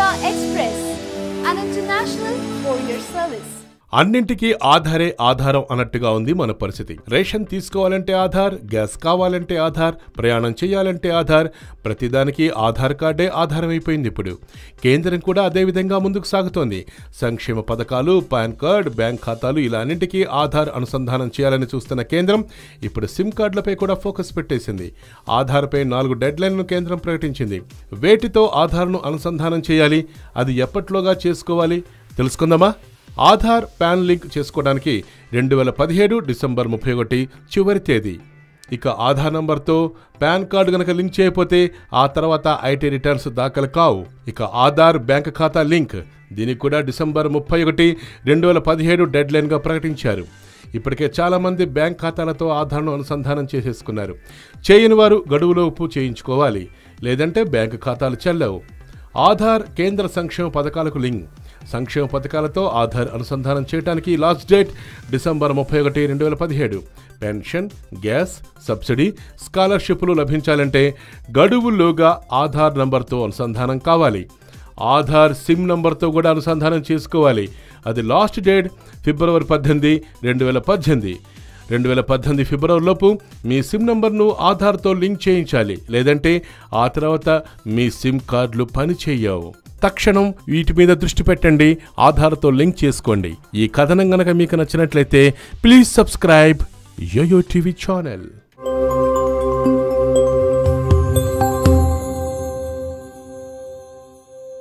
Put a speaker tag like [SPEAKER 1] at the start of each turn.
[SPEAKER 1] Express, an international courier service.
[SPEAKER 2] అన్నింటికీ ఆధారే ఆధారం అన్నట్టుగా ఉంది మన పరిస్థితి రేషన్ తీసుకోవాలంటే ఆధార్ గ్యాస్ కావాలంటే ఆధార్ ప్రయాణం చేయాలంటే ఆధార్ ప్రతిదానికి ఆధార్ కార్డే ఆధారం అయిపోయింది ఇప్పుడు కేంద్రం కూడా అదే విధంగా ముందుకు సాగుతోంది సంక్షేమ పథకాలు పాన్ కార్డ్ బ్యాంక్ ఖాతాలు ఇలా అన్నింటికీ ఆధార్ అనుసంధానం చేయాలని చూస్తున్న కేంద్రం ఇప్పుడు సిమ్ కార్డులపై కూడా ఫోకస్ పెట్టేసింది ఆధార్పై నాలుగు డెడ్ లైన్లను కేంద్రం ప్రకటించింది వేటితో ఆధార్ను అనుసంధానం చేయాలి అది ఎప్పట్లోగా చేసుకోవాలి తెలుసుకుందామా ఆధార్ పాన్ లింక్ చేసుకోవడానికి రెండు వేల పదిహేడు డిసెంబర్ ముప్పై ఒకటి చివరి తేదీ ఇక ఆధార్ నంబర్తో పాన్ కార్డు గనక లింక్ చేయకపోతే ఆ తర్వాత ఐటీ రిటర్న్స్ దాఖలు కావు ఇక ఆధార్ బ్యాంక్ ఖాతా లింక్ దీనికి కూడా డిసెంబర్ ముప్పై ఒకటి రెండు వేల పదిహేడు డెడ్ లైన్గా ప్రకటించారు ఇప్పటికే చాలామంది బ్యాంక్ ఖాతాలతో ఆధార్ను అనుసంధానం చేసేసుకున్నారు చేయని వారు గడువులోపు చేయించుకోవాలి లేదంటే బ్యాంక్ ఖాతాలు చెల్లవు ఆధార్ కేంద్ర సంక్షేమ పథకాలకు లింక్ సంక్షేమ పథకాలతో ఆధార్ అనుసంధానం చేయడానికి లాస్ట్ డేట్ డిసెంబర్ ముప్పై ఒకటి రెండు వేల పదిహేడు పెన్షన్ గ్యాస్ సబ్సిడీ స్కాలర్షిప్లు లభించాలంటే గడువుల్లోగా ఆధార్ నంబర్తో అనుసంధానం కావాలి ఆధార్ సిమ్ నంబర్తో కూడా అనుసంధానం చేసుకోవాలి అది లాస్ట్ డేట్ ఫిబ్రవరి పద్దెనిమిది రెండు వేల పద్దెనిమిది రెండు వేల పద్దెనిమిది ఫిబ్రవరిలోపు మీ సిమ్ నంబర్ను ఆధార్తో లింక్ చేయించాలి లేదంటే ఆ తర్వాత మీ సిమ్ కార్డులు పనిచేయవు తక్షణం వీటి మీద దృష్టి పెట్టండి ఆధార్తో లింక్ చేసుకోండి ఈ కథనం గనక మీకు నచ్చినట్లయితే please subscribe YoYo TV channel